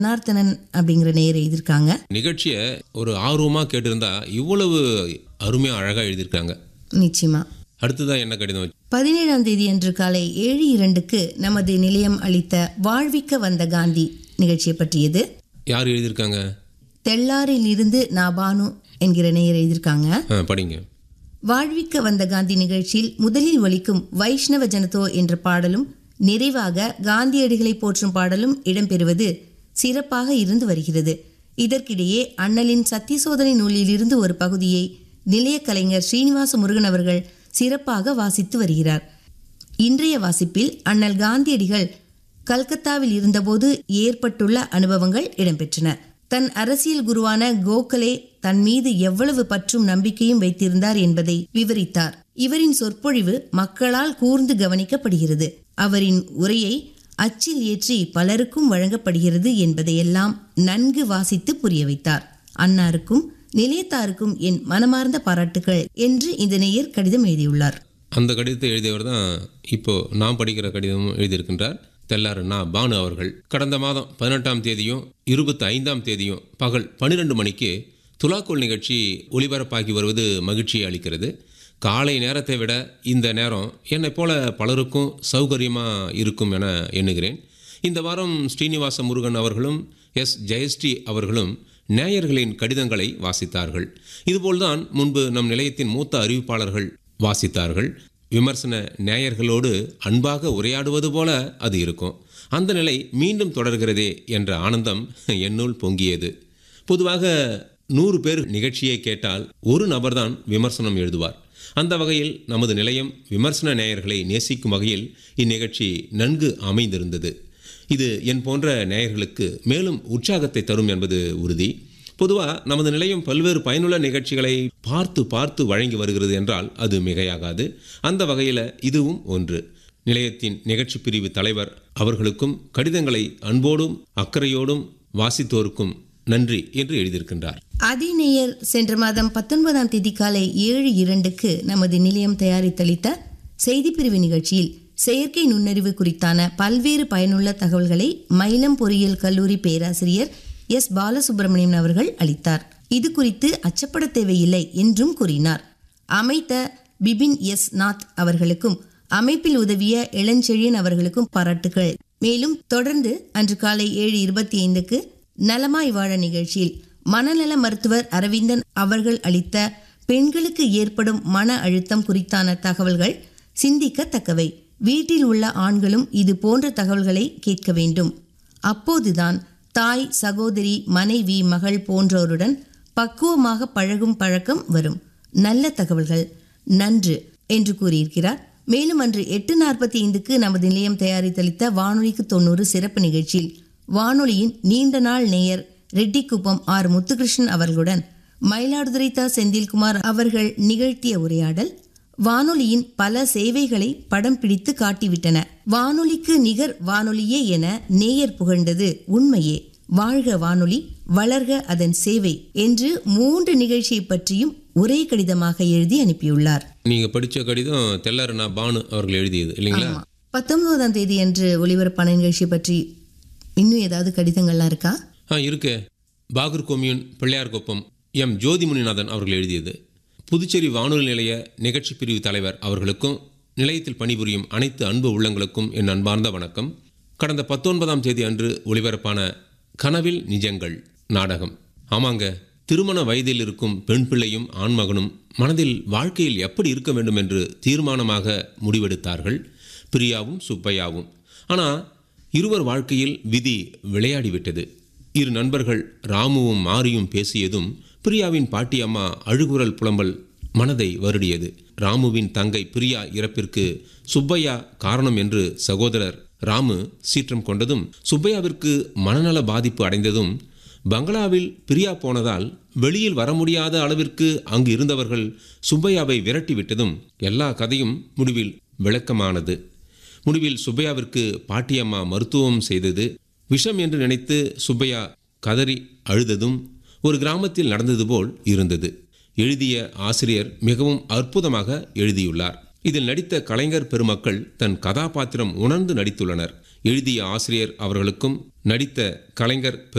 நார்த்தனன் அப்படிங்கிற நேயர் எழுதியிருக்காங்க நிகழ்ச்சியை ஒரு ஆர்வமாக கேட்டிருந்தா இவ்வளவு அருமையாக அழகாக எழுதியிருக்காங்க நிச்சயமா அடுத்ததான் என்ன கடிதம் வச்சு பதினேழாம் தேதி அன்று காலை ஏழு இரண்டுக்கு நமது நிலையம் அளித்த வாழ்விக்க வந்த காந்தி நிகழ்ச்சியை பற்றியது யார் எழுதியிருக்காங்க தெள்ளாரில் இருந்து நான் பானு என்கிற நேயர் எழுதியிருக்காங்க ஆ படிங்க வாழ்விக்க வந்த காந்தி நிகழ்ச்சியில் முதலில் ஒலிக்கும் வைஷ்ணவ ஜனதோ என்ற பாடலும் நிறைவாக காந்தியடிகளை போற்றும் பாடலும் இடம்பெறுவது சிறப்பாக இருந்து வருகிறது இதற்கிடையே அண்ணலின் சத்தியசோதனை நூலிலிருந்து ஒரு பகுதியை நிலைய கலைஞர் ஸ்ரீனிவாச முருகன் அவர்கள் சிறப்பாக வாசித்து வருகிறார் இன்றைய வாசிப்பில் அண்ணல் காந்தியடிகள் கல்கத்தாவில் இருந்தபோது ஏற்பட்டுள்ள அனுபவங்கள் இடம்பெற்றன தன் அரசியல் குருவான கோகலே தன் மீது எவ்வளவு பற்றும் நம்பிக்கையும் வைத்திருந்தார் என்பதை விவரித்தார் இவரின் சொற்பொழிவு மக்களால் கூர்ந்து கவனிக்கப்படுகிறது அவரின் உரையை அச்சில் ஏற்றி பலருக்கும் வழங்கப்படுகிறது என்பதையெல்லாம் நன்கு வாசித்து புரிய வைத்தார் அன்னாருக்கும் நிலையத்தாருக்கும் என் மனமார்ந்த பாராட்டுகள் என்று இந்த நேயர் கடிதம் எழுதியுள்ளார் அந்த கடிதத்தை எழுதியவர் தான் இப்போ நான் படிக்கிற கடிதமும் எழுதியிருக்கின்றார் தெல்லாறு நா பானு அவர்கள் கடந்த மாதம் பதினெட்டாம் தேதியும் இருபத்தி ஐந்தாம் தேதியும் பகல் பன்னிரெண்டு மணிக்கு துலாக்கோல் நிகழ்ச்சி ஒளிபரப்பாகி வருவது மகிழ்ச்சியை அளிக்கிறது காலை நேரத்தை விட இந்த நேரம் என்னைப் போல பலருக்கும் சௌகரியமாக இருக்கும் என எண்ணுகிறேன் இந்த வாரம் ஸ்ரீனிவாச முருகன் அவர்களும் எஸ் ஜெயஸ்ரீ அவர்களும் நேயர்களின் கடிதங்களை வாசித்தார்கள் இதுபோல்தான் முன்பு நம் நிலையத்தின் மூத்த அறிவிப்பாளர்கள் வாசித்தார்கள் விமர்சன நேயர்களோடு அன்பாக உரையாடுவது போல அது இருக்கும் அந்த நிலை மீண்டும் தொடர்கிறதே என்ற ஆனந்தம் என்னுள் பொங்கியது பொதுவாக நூறு பேர் நிகழ்ச்சியை கேட்டால் ஒரு நபர்தான் விமர்சனம் எழுதுவார் அந்த வகையில் நமது நிலையம் விமர்சன நேயர்களை நேசிக்கும் வகையில் இந்நிகழ்ச்சி நன்கு அமைந்திருந்தது இது என் போன்ற நேயர்களுக்கு மேலும் உற்சாகத்தை தரும் என்பது உறுதி பொதுவாக நமது நிலையம் பல்வேறு பயனுள்ள நிகழ்ச்சிகளை பார்த்து பார்த்து வழங்கி வருகிறது என்றால் அது மிகையாகாது அந்த வகையில் இதுவும் ஒன்று நிலையத்தின் நிகழ்ச்சி பிரிவு தலைவர் அவர்களுக்கும் கடிதங்களை அன்போடும் அக்கறையோடும் வாசித்தோருக்கும் நன்றி என்று எழுதியிருக்கின்றார் அதே நேயர் சென்ற மாதம் பத்தொன்பதாம் தேதி காலை ஏழு இரண்டுக்கு நமது நிலையம் தயாரித்தளித்த செய்திப்பிரிவு நிகழ்ச்சியில் செயற்கை நுண்ணறிவு குறித்தான பல்வேறு பயனுள்ள தகவல்களை மயிலம் பொறியியல் கல்லூரி பேராசிரியர் எஸ் பாலசுப்ரமணியன் அவர்கள் அளித்தார் இது குறித்து அச்சப்பட தேவையில்லை என்றும் கூறினார் அமைத்த பிபின் எஸ் நாத் அவர்களுக்கும் அமைப்பில் உதவிய இளஞ்செழியன் அவர்களுக்கும் பாராட்டுகள் மேலும் தொடர்ந்து அன்று காலை ஏழு இருபத்தி ஐந்துக்கு நலமாய் வாழ நிகழ்ச்சியில் மனநல மருத்துவர் அரவிந்தன் அவர்கள் அளித்த பெண்களுக்கு ஏற்படும் மன அழுத்தம் குறித்தான தகவல்கள் சிந்திக்கத்தக்கவை வீட்டில் உள்ள ஆண்களும் இது போன்ற தகவல்களை கேட்க வேண்டும் அப்போதுதான் தாய் சகோதரி மனைவி மகள் போன்றோருடன் பக்குவமாக பழகும் பழக்கம் வரும் நல்ல தகவல்கள் நன்று என்று கூறியிருக்கிறார் மேலும் அன்று எட்டு நாற்பத்தி ஐந்துக்கு நமது நிலையம் தயாரித்தளித்த வானொலிக்கு தொண்ணூறு சிறப்பு நிகழ்ச்சியில் வானொலியின் நீண்ட நாள் நேயர் ரெட்டிக்குப்பம் ஆர் முத்துகிருஷ்ணன் அவர்களுடன் மயிலாடுதுறை தா செந்தில்குமார் அவர்கள் நிகழ்த்திய உரையாடல் வானொலியின் பல சேவைகளை படம் பிடித்து காட்டிவிட்டன வானொலிக்கு நிகர் வானொலியே என நேயர் புகழ்ந்தது உண்மையே வாழ்க வானொலி வளர்க அதன் சேவை என்று மூன்று நிகழ்ச்சியை பற்றியும் ஒரே கடிதமாக எழுதி அனுப்பியுள்ளார் நீங்க படிச்ச கடிதம் தெல்லாறு நா பானு அவர்கள் எழுதியது இல்லைங்களா பத்தொன்பதாம் தேதி அன்று ஒளிபரப்பான நிகழ்ச்சி பற்றி இன்னும் ஏதாவது கடிதங்கள்லாம் இருக்கா ஆ இருக்கு பாகூர் கொம்யூன் பிள்ளையார்குப்பம் எம் ஜோதிமுனிநாதன் அவர்கள் எழுதியது புதுச்சேரி வானொலி நிலைய நிகழ்ச்சி பிரிவு தலைவர் அவர்களுக்கும் நிலையத்தில் பணிபுரியும் அனைத்து அன்பு உள்ளங்களுக்கும் என் அன்பார்ந்த வணக்கம் கடந்த பத்தொன்பதாம் தேதி அன்று ஒளிபரப்பான கனவில் நிஜங்கள் நாடகம் ஆமாங்க திருமண வயதில் இருக்கும் பெண் பிள்ளையும் ஆண்மகனும் மனதில் வாழ்க்கையில் எப்படி இருக்க வேண்டும் என்று தீர்மானமாக முடிவெடுத்தார்கள் பிரியாவும் சுப்பையாவும் ஆனால் இருவர் வாழ்க்கையில் விதி விளையாடிவிட்டது இரு நண்பர்கள் ராமுவும் மாரியும் பேசியதும் பிரியாவின் பாட்டி அம்மா அழுகுரல் புலம்பல் மனதை வருடியது ராமுவின் தங்கை பிரியா இறப்பிற்கு சுப்பையா காரணம் என்று சகோதரர் ராமு சீற்றம் கொண்டதும் சுப்பையாவிற்கு மனநல பாதிப்பு அடைந்ததும் பங்களாவில் பிரியா போனதால் வெளியில் வர முடியாத அளவிற்கு அங்கு இருந்தவர்கள் சுப்பையாவை விரட்டிவிட்டதும் எல்லா கதையும் முடிவில் விளக்கமானது முடிவில் சுப்பையாவிற்கு பாட்டியம்மா மருத்துவம் செய்தது விஷம் என்று நினைத்து சுப்பையா கதறி அழுததும் ஒரு கிராமத்தில் நடந்தது போல் இருந்தது எழுதிய ஆசிரியர் மிகவும் அற்புதமாக எழுதியுள்ளார் இதில் நடித்த கலைஞர் பெருமக்கள் தன் கதாபாத்திரம் உணர்ந்து நடித்துள்ளனர் எழுதிய ஆசிரியர் அவர்களுக்கும் நடித்த கலைஞர்